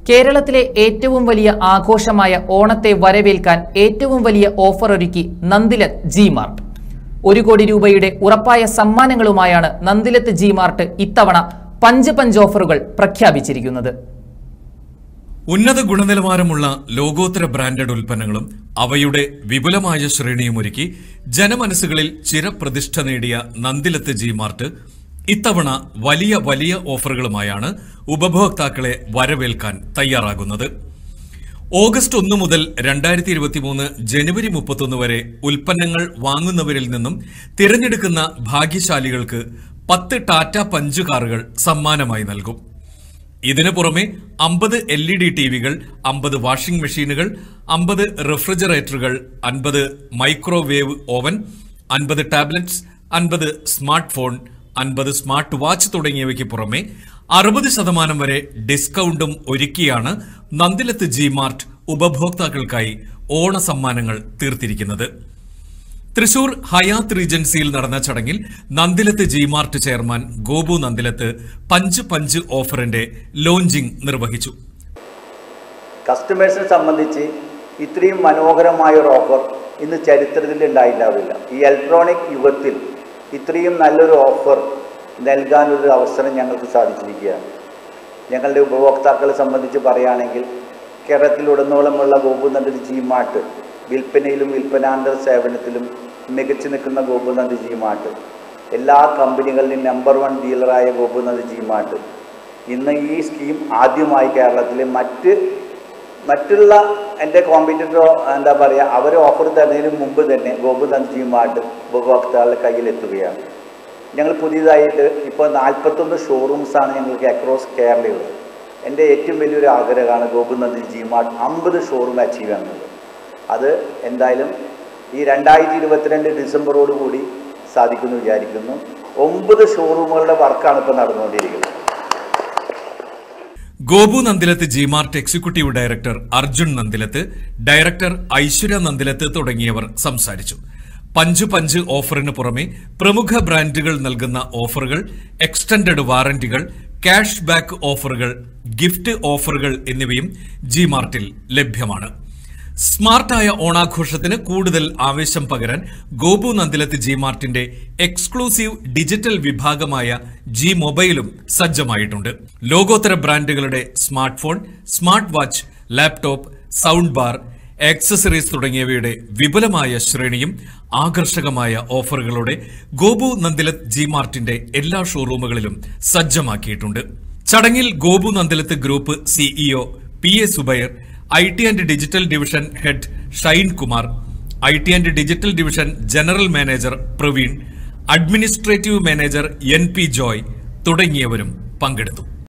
കേരളത്തിലെ ഏറ്റവും വലിയ ആഘോഷമായ ഓണത്തെ വരവേൽക്കാൻ ഏറ്റവും വലിയ ഓഫർ ഒരുക്കി നന്ദിലത്ത് ജി മാർട്ട് ഒരു കോടി രൂപയുടെ ഉറപ്പായ സമ്മാനങ്ങളുമായാണ് നന്ദിലത്ത് ജി മാർട്ട് ഇത്തവണ പഞ്ച് പഞ്ച് ഓഫറുകൾ പ്രഖ്യാപിച്ചിരിക്കുന്നത് ഉന്നത ഗുണനിലവാരമുള്ള ലോകോത്തര ബ്രാൻഡഡ് ഉൽപ്പന്നങ്ങളും അവയുടെ വിപുലമായ ശ്രേണിയും ഒരുക്കി ജനമനസ്സുകളിൽ ചിരപ്രതിഷ്ഠ നേടിയ നന്ദിലത്ത് ജി മാർട്ട് ഇത്തവണ വലിയ വലിയ ഓഫറുകളുമായാണ് ഉപഭോക്താക്കളെ വരവേൽക്കാൻ തയ്യാറാകുന്നത് ഓഗസ്റ്റ് ഒന്ന് മുതൽ രണ്ടായിരത്തി ഇരുപത്തിമൂന്ന് ജനുവരി മുപ്പത്തൊന്ന് വരെ ഉൽപ്പന്നങ്ങൾ വാങ്ങുന്നവരിൽ നിന്നും തിരഞ്ഞെടുക്കുന്ന ഭാഗ്യശാലികൾക്ക് പത്ത് ടാറ്റ പഞ്ച് കാറുകൾ സമ്മാനമായി നൽകും ഇതിനു പുറമെ അമ്പത് എൽ ഇ ഡി ടി വികൾ അമ്പത് വാഷിംഗ് മെഷീനുകൾ അമ്പത് റെഫ്രിജറേറ്ററുകൾ അൻപത് മൈക്രോവേവ് ഓവൻ അൻപത് ടാബ്ലറ്റ്സ് അൻപത് സ്മാർട്ട് ഫോൺ അൻപത് സ്മാർട്ട് വാച്ച് തുടങ്ങിയവയ്ക്ക് പുറമെ അറുപത് ശതമാനം വരെ ഡിസ്കൗണ്ടും ഒരുക്കിയാണ് നന്ദിലത്ത് ജി മാർട്ട് ഉപഭോക്താക്കൾക്കായി ഓണ സമ്മാനങ്ങൾ തീർത്തിരിക്കുന്നത് തൃശൂർ ഹയാത്ത് റീജൻസിയിൽ നടന്ന ചടങ്ങിൽ Nandilath G Mart chairman Gopu Nandilath punch punch ഓഫറിന്റെ ലോഞ്ചിംഗ് നിർവഹിച്ചു കസ്റ്റമേഴ്സിനെ സംബന്ധിച്ച് ഇത്രയും മനോഹരമായ ഒരു ഓഫർ ഇന്ന് ചരിത്രത്തിൽ ഉണ്ടായിണ്ടാവില്ല ഈ ഇലക്ട്രോണിക് യുഗത്തിൽ ഇത്രയും നല്ലൊരു ഓഫർ നൽകാനൊരു അവസരം ഞങ്ങൾക്ക് സാധിച്ചിരിക്കുകയാണ് ഞങ്ങളുടെ ഉപഭോക്താക്കളെ സംബന്ധിച്ച് പറയുകയാണെങ്കിൽ കേരളത്തിലുടനീളമുള്ള ഗോപുനന്ദ ജി മാർട്ട് വിൽപ്പനയിലും വിൽപ്പനാന്തര സേവനത്തിലും മികച്ചു നിൽക്കുന്ന ഗോപുനന്ദ ജി മാർട്ട് എല്ലാ കമ്പനികളിലും നമ്പർ വൺ ഡീലറായ ഗോപുനന്ദ ജി മാർട്ട് ഇന്ന് ഈ സ്കീം ആദ്യമായി കേരളത്തിലെ മറ്റ് മറ്റുള്ള എൻ്റെ കോമ്പറ്റീറ്ററോ എന്താ പറയുക അവർ ഓഫർ തരുന്നതിന് മുമ്പ് തന്നെ ഗോപുനന്ദ ജി മാർട്ട് ഉപഭോക്താക്കളുടെ കയ്യിലെത്തുകയാണ് ഞങ്ങൾ പുതിയതായിട്ട് ഇപ്പോൾ നാൽപ്പത്തൊന്ന് ഷോറൂംസാണ് ഞങ്ങൾക്ക് അക്രോസ് കേരളയുള്ളത് എൻ്റെ ഏറ്റവും വലിയൊരു ആഗ്രഹമാണ് ഗോപുനന്ദി ജി മാർട്ട് അമ്പത് ഷോറൂം അച്ചീവ് ചെയ്യുന്നത് അത് എന്തായാലും ഈ രണ്ടായിരത്തി ഇരുപത്തിരണ്ട് ഡിസംബറോട് കൂടി സാധിക്കുമെന്ന് വിചാരിക്കുന്നു ഒമ്പത് ഷോറൂമുകളുടെ വർക്കാണ് ഇപ്പോൾ നടന്നുകൊണ്ടിരിക്കുന്നത് Gopu Nandilath G Mart executive director Arjun Nandilath director Aishwarya Nandilath തുടങ്ങിയവർ സംസാരിച്ചു പഞ്ച് പഞ്ച് ഓഫറിന് പുറമെ പ്രമുഖ ബ്രാൻഡുകൾ നൽകുന്ന ഓഫറുകൾ എക്സ്റ്റൻഡഡ് വാറന്റികൾ ക്യാഷ് ബാക്ക് ഓഫറുകൾ ഗിഫ്റ്റ് ഓഫറുകൾ എന്നിവയും ജി മാർട്ടിൽ ലഭ്യമാണ് സ്മാർട്ടായ ഓണാഘോഷത്തിന് കൂടുതൽ ആവേശം പകരാൻ ഗോപു നന്ദിലത്ത് ജി മാർട്ടിന്റെ എക്സ്ക്ലൂസീവ് ഡിജിറ്റൽ വിഭാഗമായ ജി മൊബൈലും സജ്ജമായിട്ടുണ്ട് ലോകോത്തര ബ്രാൻഡുകളുടെ smart phone smart watch laptop sound bar accessories തുടങ്ങിയവയുടെ വിപുലമായ ശ്രേണിയും ആകർഷകമായ ഓഫറുകളോടെ ഗോപു നന്ദിലത്ത് ജി മാർട്ടിന്റെ എല്ലാ ഷോറൂമുകളിലും സജ്ജമാക്കിയിട്ടുണ്ട് ചടങ്ങിൽ Gopu Nandilath group CEO P A Zubair I T and digital division head Shine Kumar I T and digital division general manager Praveen administrative manager N P Joy തുടങ്ങിയവരും പങ്കെടുത്തു